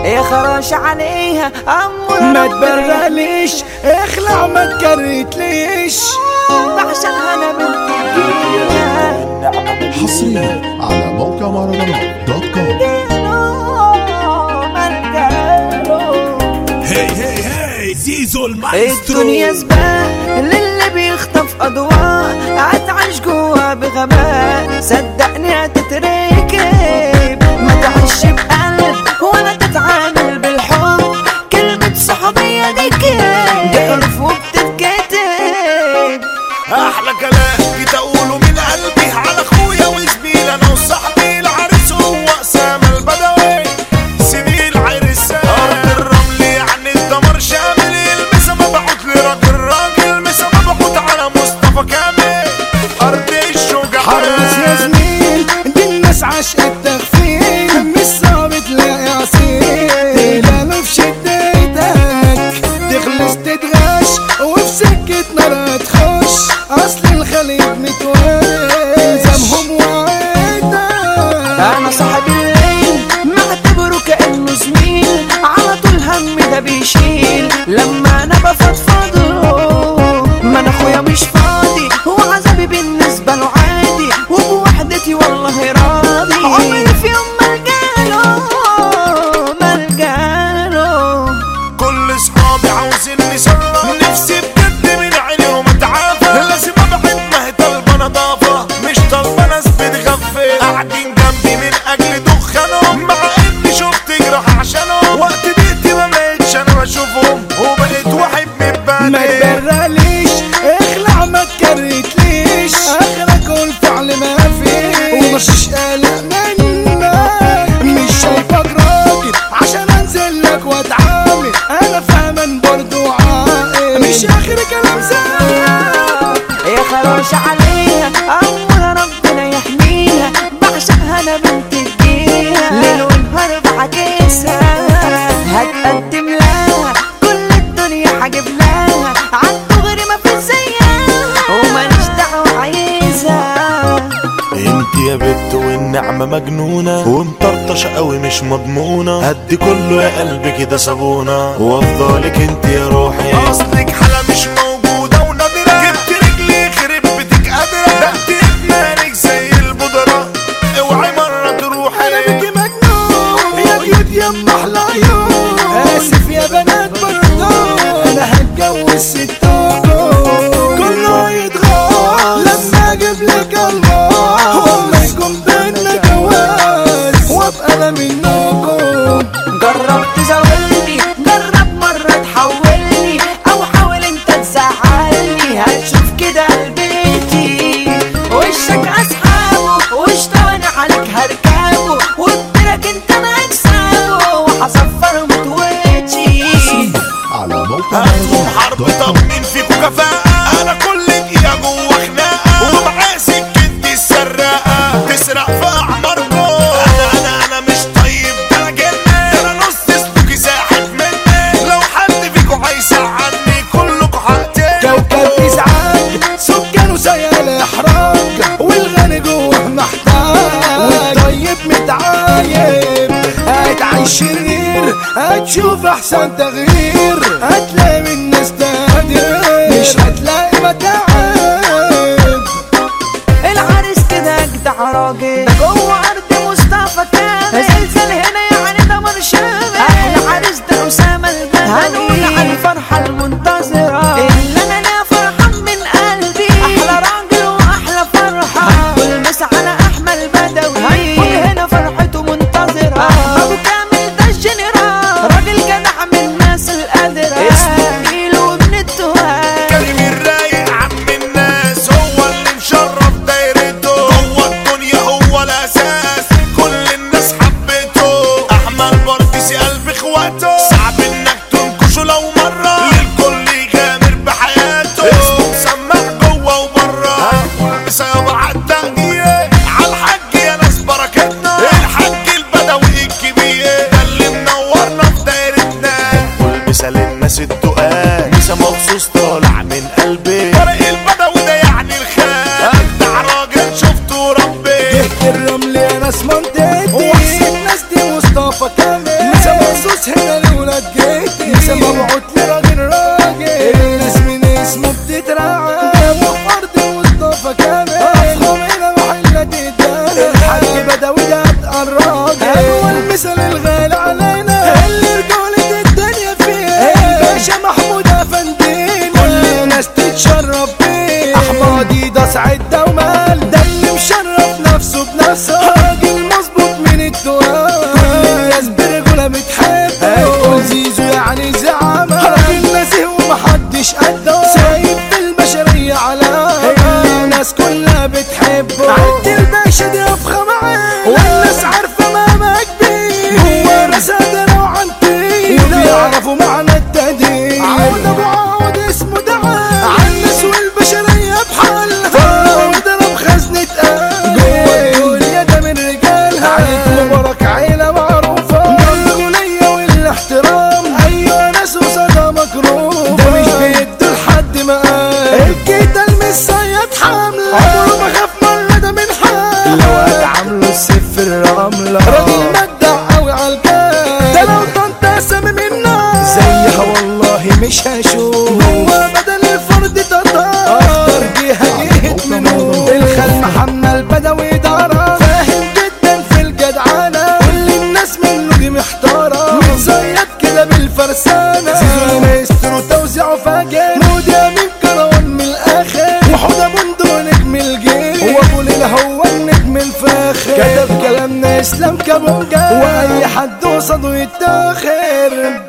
يا خراش عليها أمور ما تبرقليش اخلع ما تكرتليش بعشقها أنا بنت الجيران حصريا على موقع مهرجانات دوت كوم هي هي هي زيزو المايسترو الدنيا سباق للي بيخطف اضواء هتعيش جوا بغباء صدقني هتتركب ما تعيش بقلب ولا تتعامل بالحب كلمة صحوبية دي كده دي حروف وبتتكتب احلى كلام جيت اقوله من قلبي على اخويا وزميل انا وصاحبي العريس هو اسامه البدوي سنين عرسان ارض الرمل يعني الدمر شامل المسا مبعوت لراجل راجل مسا مبعوت على مصطفى كامل ارض الشجعان حرص يا زميل دي الناس عشق التغفيل مش صعب تلاقي عصير تلاقي في شدتك تخلص تتغش وفي سكة نار تخش اصل الخليج متوالي زمهم وعدك انا صاحب الليل معتبره كانه زميل على طول هم ده بيشيل لما انا بفضفض له ما انا اخويا مش فاضي هو عذابي بالنسبه له عادي وبوحدتي والله راضي عمري في يوم ما رجاله ما رجاله كل صحابي عاوزين نسرب نفسي بجد من عينيهم اتعافى لازم ابعد ما هي طالبه نظافه مش طالبه ناس بتغفل قاعدين جنبي من اجل دخانهم مع اني شفت جراح عشانهم وقت ضيقتي ما بقتش انا بشوفهم وبقيت واحد من ما بعدين تبرقليش اخلع ما تكرتليش اخرك والفعل ما فيه ومش قلق منك مش شايفك راجل عشان انزل لك واتعامل انا فاهمن برضو عاقل مش اخر كلام زمان يا خراش عليها أمور ربنا يحميها بعشقها أنا بنت الجيها ليل ونهار بعكسها هتقدم لها كل الدنيا حاجب لها عالدغري ما في زيها وماليش دعوة عايزها انت يا بت والنعمة مجنونة ومطرطشة قوي مش مضمونة هد كله يا قلبي كده صابونة وافضلك انت يا روحي اصلك حالة مش موجودة ونادرة جبت رجلي خرب بيتك قادرة ده انت ادمانك زي البودرة اوعي مرة تروحي انا بيكي مجنون يا جيت يا ام احلى عيون اسف يا بنات برضو انا هتجوز ستكم كله يتغاظ لما اجيب لك الله وما يكون بينا جواز وابقى انا منكم جرب تزولني جرب مرة تحولني أو حاول أنت تزعلني هتشوف كده قلبيتي وشك أسحابه واشتواني عليك هركبه واديلك أنت مكسبه وهصفر متوتي على موقع هتكون مهرجانات حرب دوت طب كوم مين فيكم كفاءة انا كل دقيقة جوه خناقة ومعايا سكتي السراقة تسرق في اعماركم انا انا انا مش طيب ده انا جنة ده انا نص سلوكي ساحب مني لو حد فيكم هيزعلني كلكم هقتل كوكب ازعاج سكانه زي الاحراج والغني جوه محتاج والطيب متعايب هتعيش شرير هتشوف احسن تغيير هتلاقي من الناس تقدر مش هتلاقي متاعب العريس كده أجدع راجل ده جوه أرض مصطفى كامل زلزال هنا يعني ده مرشامل أحلى عريس ده أسامة البدوي هنقول على الفرحة المنتظرة اللي أنا ليا فرحان من قلبي أحلى راجل وأحلى فرحة والمس على أحمد بدوي هنقول هنا فرحته منتظرة أبو كامل ده الجنرال راجل جدع من الناس القادرة اسمه نيل وابن التواب كريم الرايق عم على الراجل هو المثل الغالي علينا اللي رجولة الدنيا فيه الباشا محمود افندينا كل الناس تتشرف بيه احمدي ده سعيد دومال ده اللي مشرف نفسه بنفسه راجل مظبوط من التراب كل الناس برجولة بتحبه هيكون زيزو يعني زعامة راجل نزيه ومحدش قده سايب في البشرية علامة الناس كلها بتحبه عد الباشا دي افخم معاه والناس عارفة مهما كبير هو ناس قادرة وعنتي وبيعرفوا معنى التهديد عود ابو عود اسمه دعاء عالناس والبشرية بحالها وضرب خزنة قلب جوه الدنيا ده من رجالها عيلة مبارك عيلة معروفة الرجولية والاحترام أيوة ناس وصدى مكروه ده مش بيدوا لحد مقام الكيتة المصيد حاملة عمره ما خاف مرة ده من حال لو هتعامله السيف في الرملة راجل مدع قوي عالجال ده لو طنط اسامي منه زيها والله مش هشوف هو بدل الفرد تطار اختار جهة جهة منه الخال محمد البدوي دارا فاهم جدا في الجدعانة كل الناس منه دي محتارة متزيد كده بالفرسانة سيزون مايسترو توزيعه فاجر موديا من كروان من الاخر وحوده بندو نجم الجيل هو ابو ليلى هو النجم الفاخر كتب كلامنا اسلام كابونجا واي حد قصده يتاخر